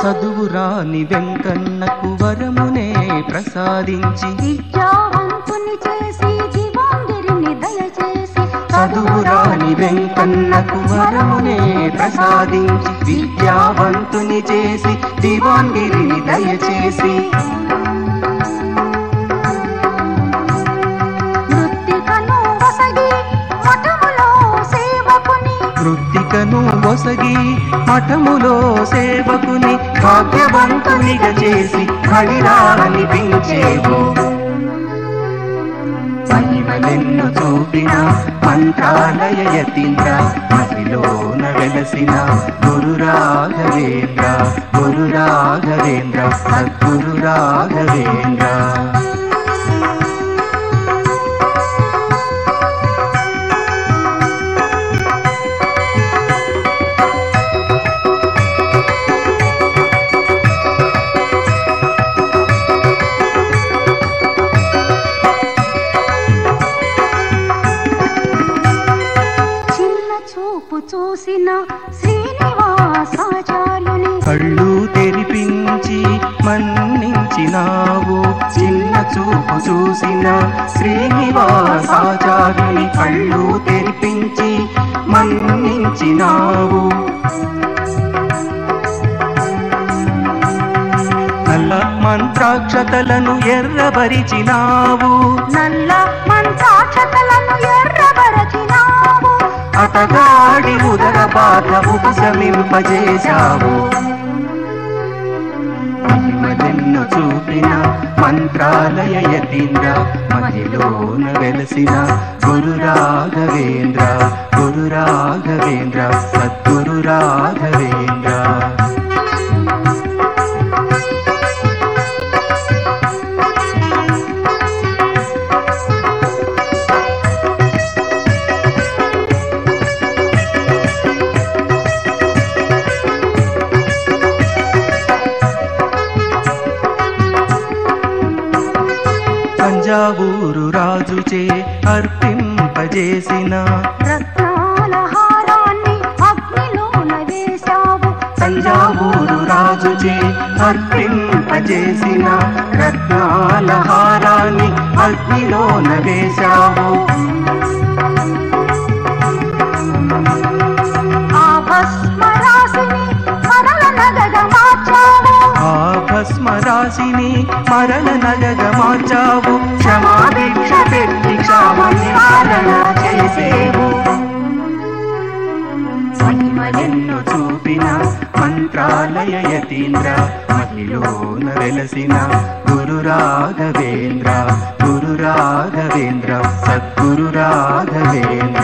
చదువురాని వెంకన్నకు వరమునే ప్రసాదించి విద్యావంతుని చేసి దివాంగిరిని దయచేసి చదువురాని వెంకన్నకు వరమునే ప్రసాదించి విద్యావంతుని చేసి దివాంగిరిని దయచేసి మృత్తికను వసగి మఠములో సేవకుని కృత్తికను ఒసగి మఠములో సేవకుని భాగ్యవంతునిగా చేసి బలిరా అనిపించేవు మహిమలెన్ను చూపిన మంత్రాలయ యతీంద్ర మహిలోన వెలసిన గురు రాఘవేంద్ర గురు రాఘవేంద్ర సద్గురు రాఘవేంద్ర చిన్న చూపు చూసిన శ్రీనివాసాచార్యుని కళ్ళు తెరిపించి మన్నించినావు చిన్న చూపు చూసిన శ్రీనివాసాచార్యుని కళ్ళు తెరిపించి మన్నించినావు నల్ల మంత్రాక్షతలను ఎర్రబరిచినావు నల్ల మంత్రాక్షతలను ఎర్రబరచినావు అతగాడి ఉదర బాధ ఉపశమింపజేశావు మహిమలెన్ను చూపిన మంత్రాలయ యతీంద్ర మహిలోన వెలసిన గురు రాఘవేంద్ర గురు రాఘవేంద్ర సద్గురు రాఘవేంద్ర తంజావూరు రాజుచే అర్పింపజేసిన రత్నాల హారాన్ని అగ్నిలోన వేశావు తంజావూరు రాజుచే అర్పింపజేసిన రత్నాల హారాన్ని అగ్నిలోన వేశావు ఆ భస్మ రాశిని మరల నగగ మార్చావు ఆ భస్మ రాశిని మరణ నగగ మార్చావు క్షమాభిక్ష పెట్టి క్షామ నివారణ చేసేవు మహిమలెన్ను చూపిన మంత్రాలయ యతీంద్ర మహిలోన వెలసిన గురు రాఘవేంద్ర గురు రాఘవేంద్ర సద్గురు రాఘవేంద్ర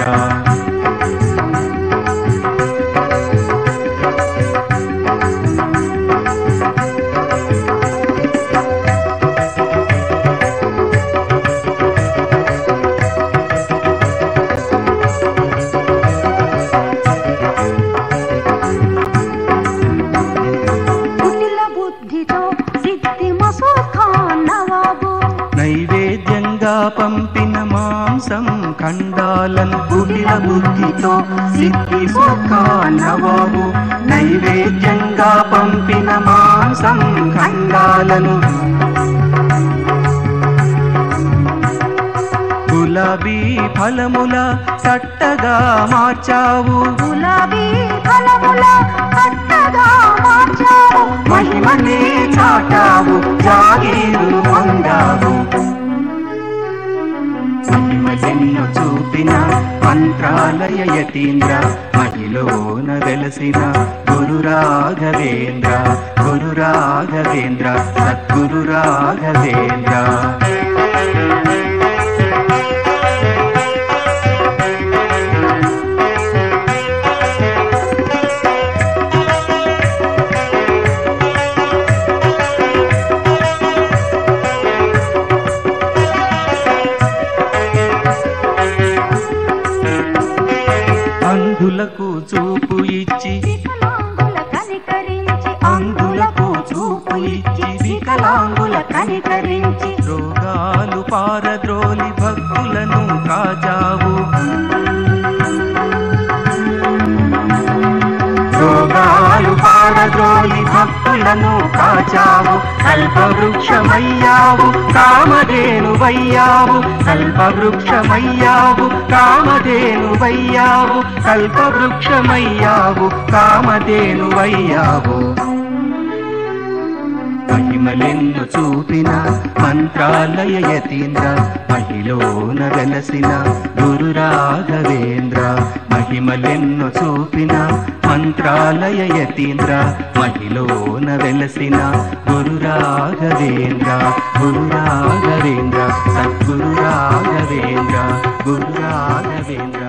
కుటిల బుద్ధితో సిద్ధి మసూద్ ఖాన్ నవాబు నైవేద్యంగా పంపిన మాంసం ఖండాలను కుటిల బుద్ధితో సిద్ధి నవాబు నైవేద్యంగా పంపిన మాంసం ఖండాలను గులాబీ ఫలముల సట్టగా మార్చావు గులాబీ ఫలముల పట్టగా మార్చావు మహిమనే చాటావు జాగీరు పొందావు మహిమజన్ను చూపిన మంత్రాలయ యతీంద్ర మహిలోన వెలసిన గురు రాఘవేంద్ర గురు రాఘవేంద్ర సద్గురు రాఘవేంద్ర అంధులకు చూపు ఇచ్చి వికలాంగుల కనికరించి అంధులకు చూపు ఇచ్చి వికలాంగుల కనికరించి రోగాలు పారద్రోలి భక్తులను కాచావు రోగాలు పారద్రోలి భక్తులను భక్తులను కాచావు కల్పవృక్షమయ్యావు కామధేనువయ్యావు కల్పవృక్షమయ్యావు కామధేనువయ్యావు కల్పవృక్షమయ్యావు కామధేనువయ్యావు మహిమలెన్ను చూపిన మంత్రాలయ యతీంద్ర మహిలోన వెలసిన గురు రాఘవేంద్ర మహిమలెన్ను చూపిన మంత్రాలయ యతీంద్ర మహిలోన వెలసిన గురు రాఘవేంద్ర గురు రాఘవేంద్ర సద్గురు రాఘవేంద్ర గురు రాఘవేంద్ర